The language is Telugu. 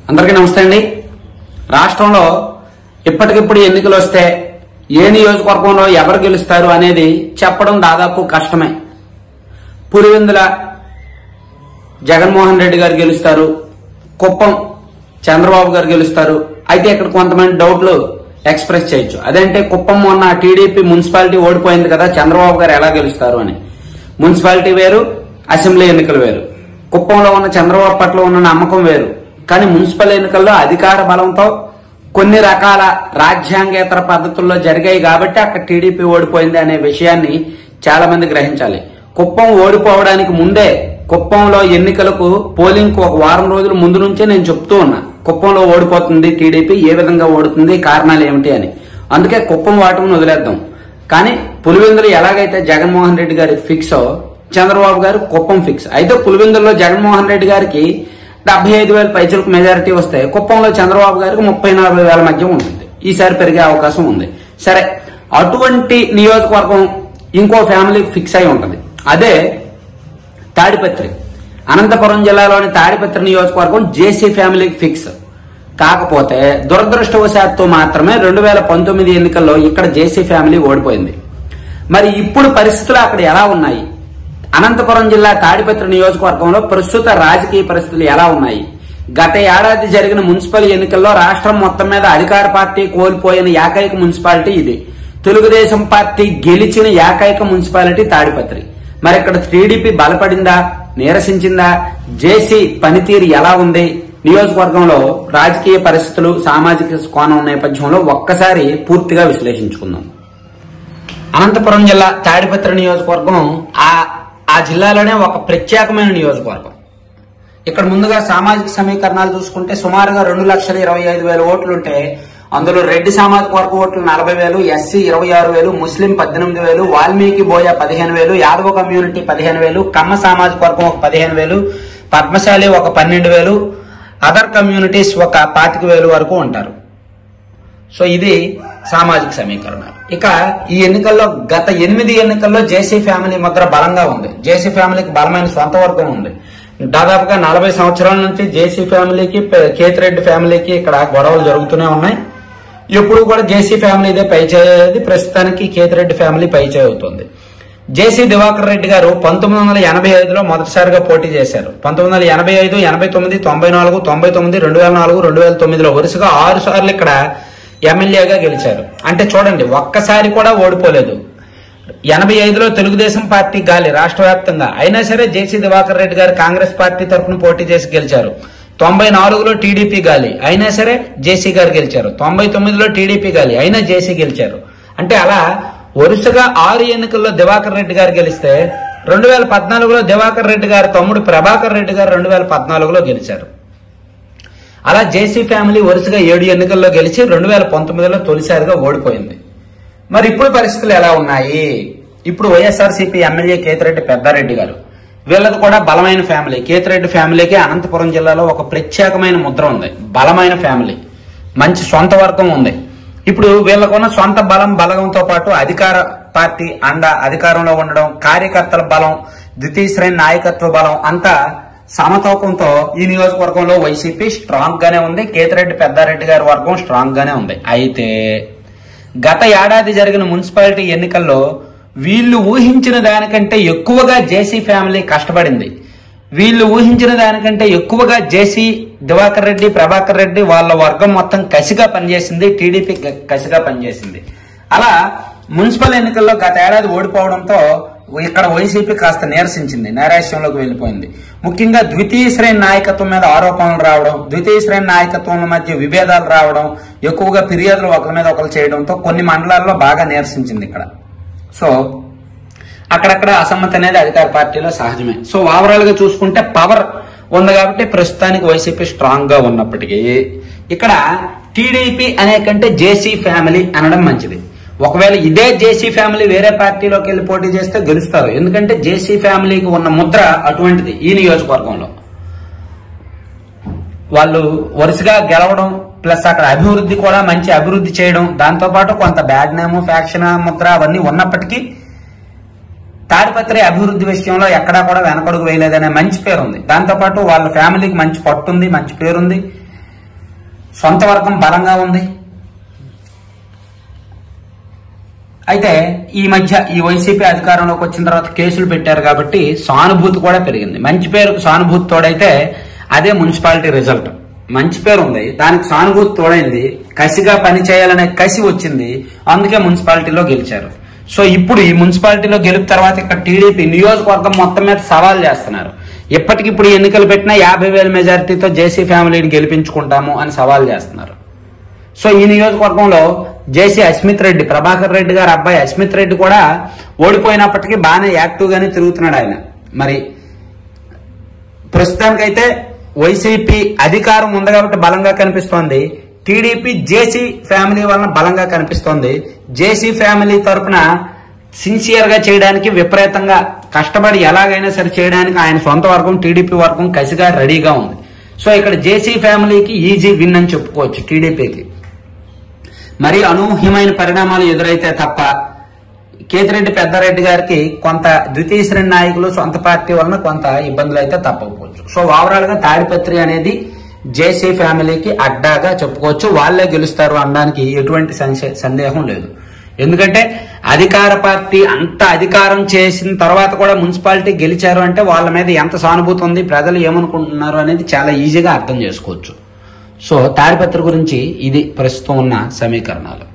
అందరికీ నమస్తే అండి రాష్ట్రంలో ఇప్పటికిప్పుడు ఎన్నికలు వస్తే ఏ నియోజకవర్గంలో ఎవరు గెలుస్తారు అనేది చెప్పడం దాదాపు కష్టమే పులివెందుల జగన్మోహన్ రెడ్డి గారు గెలుస్తారు కుప్పం చంద్రబాబు గారు గెలుస్తారు అయితే ఇక్కడ కొంతమంది డౌట్లు ఎక్స్ప్రెస్ చేయొచ్చు అదంటే కుప్పం మొన్న టీడీపీ మున్సిపాలిటీ ఓడిపోయింది కదా చంద్రబాబు గారు ఎలా గెలుస్తారు అని మున్సిపాలిటీ వేరు అసెంబ్లీ ఎన్నికలు వేరు కుప్పంలో ఉన్న చంద్రబాబు పట్ల ఉన్న నమ్మకం వేరు కానీ మున్సిపల్ ఎన్నికల్లో అధికార బలంతో కొన్ని రకాల రాజ్యాంగేతర పద్ధతుల్లో జరిగాయి కాబట్టి అక్కడ టీడీపీ ఓడిపోయింది అనే విషయాన్ని చాలా మంది గ్రహించాలి కుప్పం ఓడిపోవడానికి ముందే కుప్పంలో ఎన్నికలకు పోలింగ్ ఒక వారం రోజుల ముందు నుంచే నేను చెప్తూ ఉన్నా కుప్పంలో ఓడిపోతుంది టీడీపీ ఏ విధంగా ఓడుతుంది కారణాలు ఏమిటి అని అందుకే కుప్పం వాటమును వదిలేద్దాం కానీ పులివెందులు ఎలాగైతే జగన్మోహన్ రెడ్డి గారికి ఫిక్స్ చంద్రబాబు గారు కుప్పం ఫిక్స్ అయితే పులివెందుల్లో జగన్మోహన్ రెడ్డి గారికి డెబ్బై ఐదు వేల పైచలకు మెజారిటీ వస్తే కుప్పంలో చంద్రబాబు గారికి ముప్పై నలభై వేల మధ్య ఉంటుంది ఈసారి పెరిగే అవకాశం ఉంది సరే అటువంటి నియోజకవర్గం ఇంకో ఫ్యామిలీకి ఫిక్స్ అయి ఉంటుంది అదే తాడిపత్రి అనంతపురం జిల్లాలోని తాడిపత్రి నియోజకవర్గం జేసీ ఫ్యామిలీకి ఫిక్స్ కాకపోతే దురదృష్టవశాత్తు మాత్రమే రెండు వేల పంతొమ్మిది ఎన్నికల్లో ఇక్కడ జేసీ ఫ్యామిలీ ఓడిపోయింది మరి ఇప్పుడు పరిస్థితులు అక్కడ ఎలా ఉన్నాయి అనంతపురం జిల్లా తాడిపత్రి నియోజకవర్గంలో ప్రస్తుత రాజకీయ పరిస్థితులు ఎలా ఉన్నాయి గత ఏడాది జరిగిన మున్సిపల్ ఎన్నికల్లో రాష్ట్రం మొత్తం మీద అధికార పార్టీ కోల్పోయిన ఏకైక మున్సిపాలిటీ ఇది తెలుగుదేశం పార్టీ గెలిచిన ఏకైక మున్సిపాలిటీ తాడిపత్రి మరి ఇక్కడ టీడీపీ బలపడిందా నీరసించిందా జేసీ పనితీరు ఎలా ఉంది నియోజకవర్గంలో రాజకీయ పరిస్థితులు సామాజిక కోణం నేపథ్యంలో ఒక్కసారి పూర్తిగా విశ్లేషించుకుందాం అనంతపురం జిల్లా తాడిపత్రి నియోజకవర్గం ఆ ఆ జిల్లాలోనే ఒక ప్రత్యేకమైన నియోజకవర్గం ఇక్కడ ముందుగా సామాజిక సమీకరణాలు చూసుకుంటే సుమారుగా రెండు లక్షల ఇరవై ఐదు వేల ఓట్లుంటే అందులో రెడ్డి సామాజిక వర్గ ఓట్లు నలభై వేలు ఎస్సీ ఇరవై ఆరు వేలు ముస్లిం పద్దెనిమిది వేలు వాల్మీకి బోయ పదిహేను వేలు యాదవ కమ్యూనిటీ పదిహేను వేలు కమ్మ సామాజిక వర్గం ఒక పదిహేను వేలు పద్మశాలి ఒక పన్నెండు వేలు అదర్ కమ్యూనిటీస్ ఒక పాతిక వేలు వరకు ఉంటారు సో ఇది సామాజిక సమీకరణ ఇక ఈ ఎన్నికల్లో గత ఎనిమిది ఎన్నికల్లో జేసీ ఫ్యామిలీ ముద్ర బలంగా ఉంది జేసీ ఫ్యామిలీకి బలమైన సొంత వర్గం ఉంది దాదాపుగా నలభై సంవత్సరాల నుంచి జేసీ ఫ్యామిలీకి పే- కేతిరెడ్డి ఫ్యామిలీకి ఇక్కడ గొడవలు జరుగుతూనే ఉన్నాయి ఎప్పుడు కూడా జేసీ ఫ్యామిలీ ఇదే పై చేయది ప్రస్తుతానికి కేతిరెడ్డి ఫ్యామిలీ పై అవుతుంది జేసీ దివాకర్ రెడ్డి గారు పంతొమ్మిది వందల ఎనభై ఐదులో మొదటిసారిగా పోటీ చేశారు పంతొమ్మిది వందల ఎనభై ఐదు ఎనభై తొమ్మిది తొంభై నాలుగు తొంభై తొమ్మిది రెండు వేల నాలుగు రెండు వేల తొమ్మిదిలో వరుసగా ఆరు సార్లు ఇక్కడ ఎమ్మెల్యేగా గెలిచారు అంటే చూడండి ఒక్కసారి కూడా ఓడిపోలేదు ఎనభై ఐదులో తెలుగుదేశం పార్టీ గాలి రాష్ట్ర వ్యాప్తంగా అయినా సరే జేసీ దివాకర్ రెడ్డి గారు కాంగ్రెస్ పార్టీ తరఫున పోటీ చేసి గెలిచారు తొంభై నాలుగులో టీడీపీ గాలి అయినా సరే జేసీ గారు గెలిచారు తొంభై తొమ్మిదిలో టీడీపీ గాలి అయినా జేసీ గెలిచారు అంటే అలా వరుసగా ఆరు ఎన్నికల్లో దివాకర్ రెడ్డి గారు గెలిస్తే రెండు వేల పద్నాలుగులో దివాకర్ రెడ్డి గారి తమ్ముడు ప్రభాకర్ రెడ్డి గారు రెండు వేల పద్నాలుగులో గెలిచారు అలా జేసీ ఫ్యామిలీ వరుసగా ఏడు ఎన్నికల్లో గెలిచి రెండు వేల పంతొమ్మిదిలో తొలిసారిగా ఓడిపోయింది మరి ఇప్పుడు పరిస్థితులు ఎలా ఉన్నాయి ఇప్పుడు వైఎస్ఆర్సీపీ ఎమ్మెల్యే కేతిరెడ్డి పెద్దారెడ్డి గారు వీళ్ళది కూడా బలమైన ఫ్యామిలీ కేతిరెడ్డి ఫ్యామిలీకి అనంతపురం జిల్లాలో ఒక ప్రత్యేకమైన ముద్ర ఉంది బలమైన ఫ్యామిలీ మంచి సొంత వర్గం ఉంది ఇప్పుడు వీళ్ళకున్న సొంత బలం బలగంతో పాటు అధికార పార్టీ అండ అధికారంలో ఉండడం కార్యకర్తల బలం ద్వితీయ శ్రేణి నాయకత్వ బలం అంతా సమతూకంతో ఈ నియోజకవర్గంలో వైసీపీ స్ట్రాంగ్ గానే ఉంది కేతిరెడ్డి పెద్దారెడ్డి గారి వర్గం స్ట్రాంగ్ గానే ఉంది అయితే గత ఏడాది జరిగిన మున్సిపాలిటీ ఎన్నికల్లో వీళ్ళు ఊహించిన దానికంటే ఎక్కువగా జేసీ ఫ్యామిలీ కష్టపడింది వీళ్ళు ఊహించిన దానికంటే ఎక్కువగా జేసీ దివాకర్ రెడ్డి ప్రభాకర్ రెడ్డి వాళ్ళ వర్గం మొత్తం కసిగా పనిచేసింది టీడీపీ గ- కసిగా పనిచేసింది అలా మున్సిపల్ ఎన్నికల్లో గత ఏడాది ఓడిపోవడంతో ఇక్కడ వైసీపీ కాస్త నీరసించింది నైరాశ్యంలోకి వెళ్ళిపోయింది ముఖ్యంగా ద్వితీయ శ్రేణి నాయకత్వం మీద ఆరోపణలు రావడం ద్వితీయ శ్రేణి నాయకత్వం మధ్య విభేదాలు రావడం ఎక్కువగా ఫిర్యాదులు ఒకరి మీద ఒకరు చేయడంతో కొన్ని మండలాల్లో బాగా నీరసించింది ఇక్కడ సో అక్కడక్కడ అసమ్మతి అనేది అధికార పార్టీలో సహజమే సో ఓవరాల్ గా చూసుకుంటే పవర్ ఉంది కాబట్టి ప్రస్తుతానికి వైసీపీ స్ట్రాంగ్ గా ఉన్నప్పటికీ ఇక్కడ టీడీపీ అనే కంటే జేసీ ఫ్యామిలీ అనడం మంచిది ఒకవేళ ఇదే జేసీ ఫ్యామిలీ వేరే పార్టీలోకి వెళ్ళి పోటీ చేస్తే గెలుస్తారు ఎందుకంటే జేసీ ఫ్యామిలీకి ఉన్న ముద్ర అటువంటిది ఈ నియోజకవర్గంలో వాళ్ళు వరుసగా గెలవడం ప్లస్ అక్కడ అభివృద్ధి కూడా మంచి అభివృద్ధి చేయడం దాంతో పాటు కొంత బ్యాడ్ నేమ్ ఫ్యాక్షన్ ముద్ర అవన్నీ ఉన్నప్పటికీ తాడిపత్రి అభివృద్ధి విషయంలో ఎక్కడా కూడా వెనకడుగు వేయలేదనే మంచి పేరు ఉంది దాంతోపాటు వాళ్ళ ఫ్యామిలీకి మంచి పట్టుంది మంచి పేరుంది సొంత వర్గం బలంగా ఉంది అయితే ఈ మధ్య ఈ వైసీపీ అధికారంలోకి వచ్చిన తర్వాత కేసులు పెట్టారు కాబట్టి సానుభూతి కూడా పెరిగింది మంచి పేరుకు సానుభూతి తోడైతే అదే మున్సిపాలిటీ రిజల్ట్ మంచి పేరు ఉంది దానికి సానుభూతి తోడైంది కసిగా పని చేయాలనే కసి వచ్చింది అందుకే మున్సిపాలిటీలో గెలిచారు సో ఇప్పుడు ఈ మున్సిపాలిటీలో గెలుపు తర్వాత ఇక్కడ టీడీపీ నియోజకవర్గం మొత్తం మీద సవాల్ చేస్తున్నారు ఇప్పటికిప్పుడు ఎన్నికలు పెట్టినా యాభై వేల మెజారిటీతో జేసీ ఫ్యామిలీని గెలిపించుకుంటాము అని సవాల్ చేస్తున్నారు సో ఈ నియోజకవర్గంలో జేసీ అస్మిత్ రెడ్డి ప్రభాకర్ రెడ్డి గారు అబ్బాయి అస్మిత్ రెడ్డి కూడా ఓడిపోయినప్పటికీ బాగానే యాక్టివ్ గానే తిరుగుతున్నాడు ఆయన మరి ప్రస్తుతానికైతే వైసీపీ అధికారం ఉంది కాబట్టి బలంగా కనిపిస్తోంది టీడీపీ జేసీ ఫ్యామిలీ వలన బలంగా కనిపిస్తోంది జేసీ ఫ్యామిలీ తరపున సిన్సియర్ గా చేయడానికి విపరీతంగా కష్టపడి ఎలాగైనా సరే చేయడానికి ఆయన సొంత వర్గం టీడీపీ వర్గం కసిగా రెడీగా ఉంది సో ఇక్కడ జేసీ ఫ్యామిలీకి ఈజీ విన్ అని చెప్పుకోవచ్చు టీడీపీకి మరి అనూహ్యమైన పరిణామాలు ఎదురైతే తప్ప కేతిరెడ్డి పెద్దారెడ్డి గారికి కొంత ద్వితీయ శ్రేణి నాయకులు సొంత పార్టీ వలన కొంత ఇబ్బందులు అయితే తప్పకపోవచ్చు సో ఓవరాల్ గా తాడిపత్రి అనేది జేసీ ఫ్యామిలీకి అడ్డాగా చెప్పుకోవచ్చు వాళ్ళే గెలుస్తారు అనడానికి ఎటువంటి సంశే- సందేహం లేదు ఎందుకంటే అధికార పార్టీ అంత అధికారం చేసిన తర్వాత కూడా మున్సిపాలిటీ గెలిచారు అంటే వాళ్ళ మీద ఎంత సానుభూతి ఉంది ప్రజలు ఏమనుకుంటున్నారు అనేది చాలా ఈజీగా అర్థం చేసుకోవచ్చు సో తాడిపత్రి గురించి ఇది ప్రస్తుతం ఉన్న సమీకరణాలు